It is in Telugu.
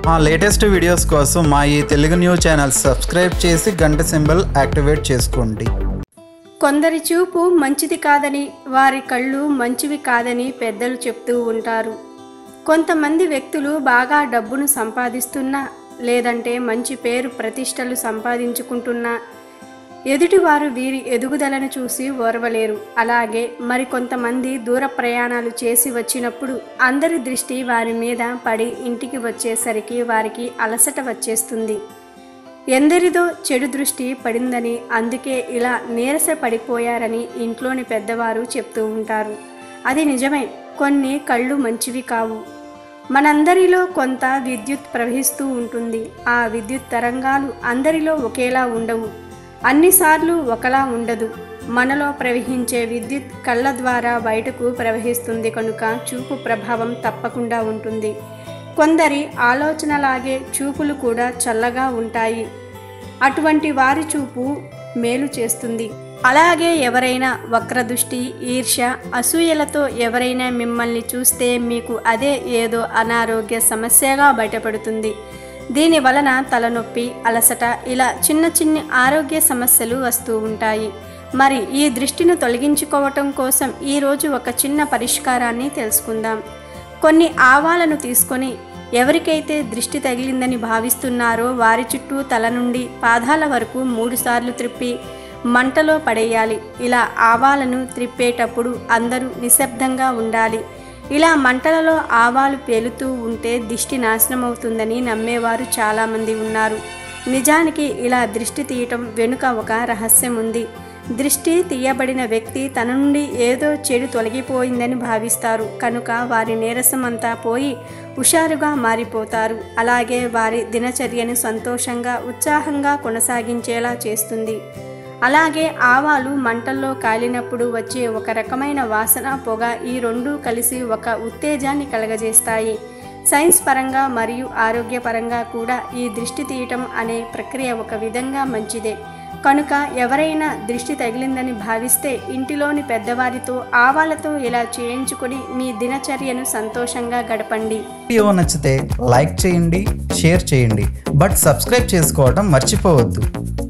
మా లేటెస్ట్ వీడియోస్ కోసం మా ఈ తెలుగు న్యూస్ ఛానల్ సబ్స్క్రైబ్ చేసి గంట సింబల్ యాక్టివేట్ చేసుకోండి కొందరి చూపు మంచిది కాదని వారి కళ్ళు మంచివి కాదని పెద్దలు చెప్తూ ఉంటారు కొంతమంది వ్యక్తులు బాగా డబ్బును సంపాదిస్తున్నా లేదంటే మంచి పేరు ప్రతిష్టలు సంపాదించుకుంటున్నా ఎదుటివారు వీరి ఎదుగుదలను చూసి ఓర్వలేరు అలాగే మరికొంతమంది దూర ప్రయాణాలు చేసి వచ్చినప్పుడు అందరి దృష్టి వారి మీద పడి ఇంటికి వచ్చేసరికి వారికి అలసట వచ్చేస్తుంది ఎందరిదో చెడు దృష్టి పడిందని అందుకే ఇలా నీరస పడిపోయారని ఇంట్లోని పెద్దవారు చెప్తూ ఉంటారు అది నిజమే కొన్ని కళ్ళు మంచివి కావు మనందరిలో కొంత విద్యుత్ ప్రవహిస్తూ ఉంటుంది ఆ విద్యుత్ తరంగాలు అందరిలో ఒకేలా ఉండవు అన్నిసార్లు ఒకలా ఉండదు మనలో ప్రవహించే విద్యుత్ కళ్ళ ద్వారా బయటకు ప్రవహిస్తుంది కనుక చూపు ప్రభావం తప్పకుండా ఉంటుంది కొందరి ఆలోచనలాగే చూపులు కూడా చల్లగా ఉంటాయి అటువంటి వారి చూపు మేలు చేస్తుంది అలాగే ఎవరైనా వక్రదృష్టి ఈర్ష్య అసూయలతో ఎవరైనా మిమ్మల్ని చూస్తే మీకు అదే ఏదో అనారోగ్య సమస్యగా బయటపడుతుంది దీని వలన తలనొప్పి అలసట ఇలా చిన్న చిన్న ఆరోగ్య సమస్యలు వస్తూ ఉంటాయి మరి ఈ దృష్టిని తొలగించుకోవటం కోసం ఈరోజు ఒక చిన్న పరిష్కారాన్ని తెలుసుకుందాం కొన్ని ఆవాలను తీసుకొని ఎవరికైతే దృష్టి తగిలిందని భావిస్తున్నారో వారి చుట్టూ తల నుండి పాదాల వరకు మూడుసార్లు త్రిప్పి మంటలో పడేయాలి ఇలా ఆవాలను త్రిప్పేటప్పుడు అందరూ నిశ్శబ్దంగా ఉండాలి ఇలా మంటలలో ఆవాలు పేలుతూ ఉంటే దిష్టి నాశనమవుతుందని నమ్మేవారు చాలామంది ఉన్నారు నిజానికి ఇలా దృష్టి తీయటం వెనుక ఒక రహస్యం ఉంది దృష్టి తీయబడిన వ్యక్తి తన నుండి ఏదో చెడు తొలగిపోయిందని భావిస్తారు కనుక వారి నీరసం అంతా పోయి హుషారుగా మారిపోతారు అలాగే వారి దినచర్యను సంతోషంగా ఉత్సాహంగా కొనసాగించేలా చేస్తుంది అలాగే ఆవాలు మంటల్లో కాలినప్పుడు వచ్చే ఒక రకమైన వాసన పొగ ఈ రెండూ కలిసి ఒక ఉత్తేజాన్ని కలగజేస్తాయి సైన్స్ పరంగా మరియు ఆరోగ్యపరంగా కూడా ఈ దృష్టి తీయటం అనే ప్రక్రియ ఒక విధంగా మంచిదే కనుక ఎవరైనా దృష్టి తగిలిందని భావిస్తే ఇంటిలోని పెద్దవారితో ఆవాలతో ఇలా చేయించుకొని మీ దినచర్యను సంతోషంగా గడపండి వీడియో నచ్చితే లైక్ చేయండి షేర్ చేయండి బట్ సబ్స్క్రైబ్ చేసుకోవడం మర్చిపోవద్దు